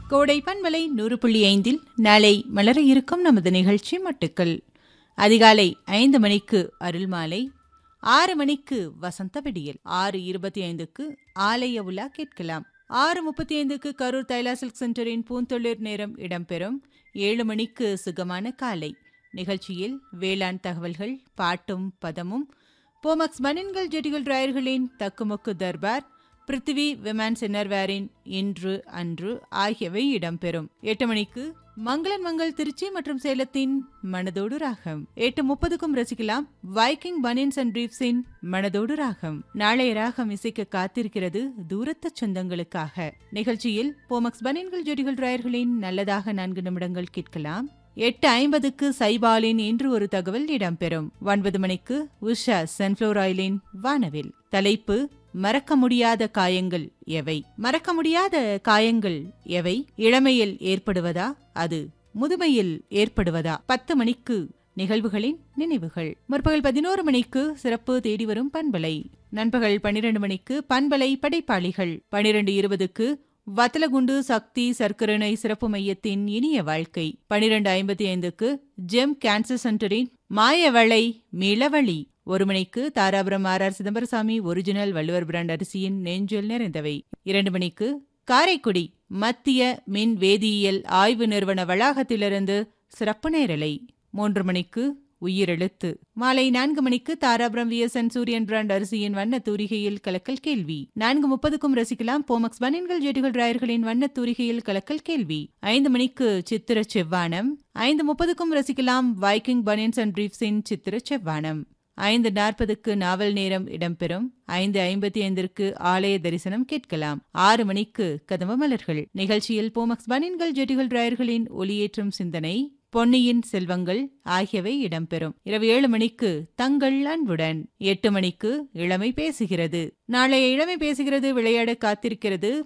கோடை பண்பலை நூறு புள்ளி ஐந்தில் நாளை மலர இருக்கும் நமது நிகழ்ச்சி மட்டுக்கள் அதிகாலை ஐந்து மணிக்கு அருள்மாலை ஆறு மணிக்கு வசந்த விடியல் ஆறு இருபத்தி ஐந்துக்கு ஆலய உலா கேட்கலாம் ஆறு முப்பத்தி ஐந்துக்கு கரூர் தைலா சில்க் சென்டரின் பூந்தொழிற் நேரம் இடம்பெறும் ஏழு மணிக்கு சுகமான காலை நிகழ்ச்சியில் வேளாண் தகவல்கள் பாட்டும் பதமும் போமக்ஸ் பனின்கள் ஜெட்டிகள் டிராயர்களின் தக்குமுக்கு தர்பார் பிருத்திவி விமான்ஸ் இன்னர்வேரின் இன்று அன்று ஆகியவை இடம்பெறும் எட்டு மணிக்கு மங்களன் மங்கள் திருச்சி மற்றும் சேலத்தின் மனதோடு ராகம் எட்டு முப்பதுக்கும் ரசிக்கலாம் வைக்கிங் பனின்ஸ் அண்ட் பிரீப்ஸின் மனதோடு ராகம் நாளைய ராகம் இசைக்க காத்திருக்கிறது தூரத்து சொந்தங்களுக்காக நிகழ்ச்சியில் போமக்ஸ் பனின்கள் ஜெடிகள் டிராயர்களின் நல்லதாக நான்கு நிமிடங்கள் கேட்கலாம் எட்டு ஐம்பதுக்கு சைபாலின் இன்று ஒரு தகவல் இடம்பெறும் ஒன்பது மணிக்கு உஷா சன்ஃப்ளவர் ஆயிலின் வானவில் தலைப்பு மறக்க முடியாத காயங்கள் எவை மறக்க முடியாத காயங்கள் எவை இளமையில் ஏற்படுவதா அது முதுமையில் ஏற்படுவதா பத்து மணிக்கு நிகழ்வுகளின் நினைவுகள் முற்பகல் பதினோரு மணிக்கு சிறப்பு தேடி வரும் பண்பலை நண்பகல் பன்னிரண்டு மணிக்கு பண்பலை படைப்பாளிகள் பனிரெண்டு இருபதுக்கு வத்தலகுண்டு சக்தி சர்க்கரணை சிறப்பு மையத்தின் இனிய வாழ்க்கை பனிரெண்டு ஐம்பத்தி ஐந்துக்கு ஜெம் கேன்சர் சென்டரின் மாயவளை மிளவழி ஒரு மணிக்கு Dharapuram R R Chidambarasamy original Valluvar brand அரிசியின் நெஞ்சில் நிறைந்தவை இரண்டு மணிக்கு காரைக்குடி மத்திய மின் வேதியியல் ஆய்வு நிறுவன வளாகத்திலிருந்து சிறப்பு நேரலை மூன்று மணிக்கு உயிரெழுத்து மாலை நான்கு மணிக்கு தாராபுரம் விஎஸ்என் சூரியன் பிராண்ட் அரிசியின் வண்ண தூரிகையில் கலக்கல் கேள்வி நான்கு முப்பதுக்கும் ரசிக்கலாம் போமக்ஸ் பனின்கள் ஜெட்டிகள் டிராயர்களின் வண்ண தூரிகையில் கலக்கல் கேள்வி ஐந்து மணிக்கு சித்திர செவ்வானம் ஐந்து முப்பதுக்கும் ரசிக்கலாம் வைக்கிங் பனியன்ஸ் அண்ட் பிரீப்ஸின் சித்திர செவ்வானம் ஐந்து நாற்பதுக்கு நாவல் நேரம் இடம்பெறும் ஐந்து ஐம்பத்தி ஐந்திற்கு ஆலய தரிசனம் கேட்கலாம் ஆறு மணிக்கு கதம்ப மலர்கள் நிகழ்ச்சியில் போமக்ஸ் பனின்கள் ஜெட்டிகள் டிராயர்களின் ஒளியேற்றும் சிந்தனை பொன்னியின் செல்வங்கள் ஆகியவை இடம்பெறும் இரவு ஏழு மணிக்கு தங்கள் அன்புடன் எட்டு மணிக்கு இளமை பேசுகிறது நாளைய இளமை பேசுகிறது விளையாட காத்திருக்கிறது